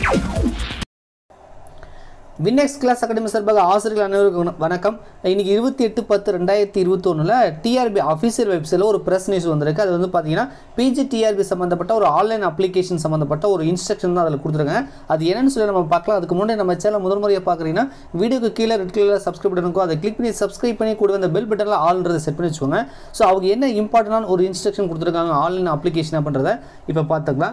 வின்னெக்ஸ் class academy சார்பாக ஆசிரியர்கள் அனைவருக்கும் வண- வணக்கம் இன்னைக்கு இருபத்தி எட்டு பத்து ரெண்டாயிரத்தி இருபத்தொன்னில் டிஆர்பி அஃபீஷியல் வெப்சைட்டில் ஒரு ப்ரெஸ் நியூஸ் வந்திருக்கு அது வந்து பார்த்தீங்கன்னா பிஜி டிஆர்பி சம்மந்தப்பட்ட ஒரு ஆன்லைன் அப்ளிகேஷன் சம்மந்தப்பட்ட ஒரு இன்ஸ்ட்ரக்ஷன் தான் அதில் கொடுத்துருக்காங்க அது என்னன்னு சொல்லி நம்ம பார்க்கலாம் அதுக்கு முன்னாடி நம்ம சேனல் முதல் முறையாக பார்க்குறீங்கன்னா வீடியோக்கு கீழே ரெட் கலரில் சப்ஸ்கிரைப் இருக்கும் அதை கிளிக் பண்ணி சப்ஸ்கிரைப் பண்ணி கூட அந்த பெல் பட்டனில் ஆல்ன்றதை செட் பண்ணி வச்சுக்கோங்க ஸோ அவங்க என்ன இம்பார்ட்டண்டான ஒரு இன்ஸ்ட்ரக்ஷன் கொடுத்துருக்காங்க ஆன்லைன் அப்ளிகேஷன் அப்படின்றத இப்போ பார்த்துக்கலாம்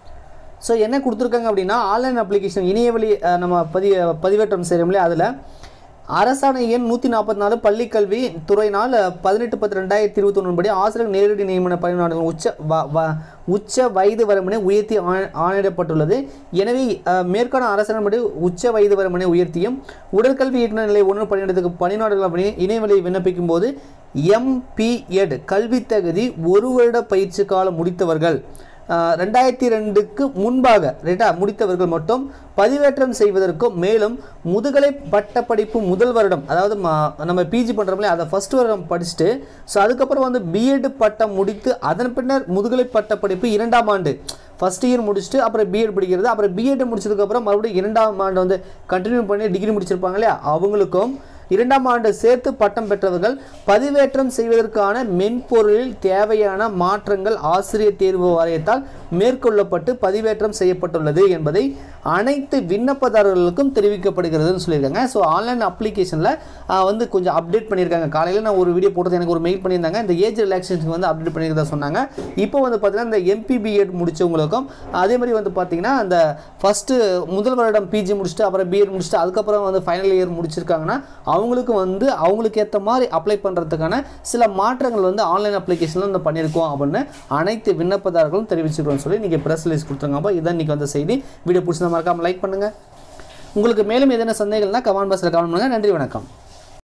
ஸோ என்ன கொடுத்துருக்காங்க அப்படின்னா ஆன்லைன் அப்ளிகேஷன் இணையவழி அஹ், நம்ம பதி பதிவேற்றம் செய்கிறோம்லே அதில் அரசாணை எண் நூற்றி நாற்பத்தி நாலு பள்ளிக்கல்வி துறையினால் பதினெட்டு பத்து ரெண்டாயிரத்தி இருபத்தொன்னு படி ஆசிரியர் நேரடி நியமன பயனாளர்கள் உச்ச வ வ உச்ச வயது வரம்பினை உயர்த்தி ஆணை- ஆணையிடப்பட்டுள்ளது எனவே அஹ், மேற்கான அரசாணைப்படி உச்ச வயது வரம்பினை உயர்த்தியும் உடற்கல்வி இயக்குனர் நிலை ஒன்று பணியிடத்துக்கு பணிநாடுகள் அப்படி இணையவழி விண்ணப்பிக்கும் போது எம்பிஎட் கல்வித் தகுதி ஒரு வருட பயிற்சி காலம் முடித்தவர்கள் ஆஹ் ரெண்டாயிரத்தி ரெண்டுக்கு முன்பாக ரைட்டா முடித்தவர்கள் மட்டும் பதிவேற்றம் செய்வதற்கும் மேலும் முதுகலை பட்டப்படிப்பு முதல் வருடம் அதாவது ம- நம்ம பிஜி பண்ணுறோம்ல அதை ஃபர்ஸ்ட் வருடம் படிச்சுட்டு ஸோ அதுக்கப்புறம் வந்து பிஎட் பட்டம் முடித்து அதன் பின்னர் முதுகலை பட்டப்படிப்பு இரண்டாம் ஆண்டு ஃபர்ஸ்ட் இயர் முடிச்சுட்டு அப்புறம் பிஎட் படிக்கிறது அப்புறம் பிஎட் முடிச்சதுக்கப்புறம் மறுபடியும் இரண்டாம் ஆண்டு வந்து கண்டினியூ பண்ணி டிகிரி முடிச்சிருப்பாங்க இல்லையா அவங்களுக்கும் இரண்டாம் ஆண்டு சேர்த்து பட்டம் பெற்றவர்கள் பதிவேற்றம் செய்வதற்கான மென்பொருளில் தேவையான மாற்றங்கள் ஆசிரியர் தேர்வு வாரியத்தால் மேற்கொள்ளப்பட்டு பதிவேற்றம் செய்யப்பட்டுள்ளது என்பதை அனைத்து விண்ணப்பதாரர்களுக்கும் தெரிவிக்கப்படுகிறதுன்னு சொல்லியிருக்காங்க ஸோ ஆன்லைன் அப்ளிகேஷனில் வந்து கொஞ்சம் அப்டேட் பண்ணியிருக்காங்க காலையில் நான் ஒரு வீடியோ போட்டது எனக்கு ஒரு மெயில் பண்ணியிருந்தாங்க இந்த ஏஜ் ரிலாக்ஸேஷன் வந்து அப்டேட் பண்ணியிருக்கதா சொன்னாங்க இப்போ வந்து பார்த்தீங்கன்னா இந்த எம்பிபிஎட் முடிச்சவங்களுக்கும் அதே மாதிரி வந்து பார்த்தீங்கன்னா அந்த ஃபஸ்ட்டு முதல் வருடம் பிஜி முடிச்சுட்டு அப்புறம் பிஎட் முடிச்சுட்டு அதுக்கப்புறம் வந்து ஃபைனல் இயர் முடிச்சிருக்காங்கன்னா அவங்களுக்கு வந்து அவங்களுக்கு ஏற்ற மாதிரி அப்ளை பண்ணுறதுக்கான சில மாற்றங்கள் வந்து ஆன்லைன் அப்ளிகேஷனில் வந்து பண்ணியிருக்கோம் அப்படின்னு அனைத்து விண்ணப்பதாரர்களும் தெரிவிச்சுக்கிறோம்னு சொல்லி நீங்கள் ப்ரெஸ் ரிலீஸ் கொடுத்துருங்க அப்போ இதான் இன்றைக்கி வந்த செய்தி வீடியோ பிடிச்சத மறக்காமல் லைக் பண்ணுங்கள் உங்களுக்கு மேலும் எதனா சந்தேகம்னா கமெண்ட் பாக்ஸில் கமெண்ட் பண்ணுங்கள் நன்றி வணக்கம்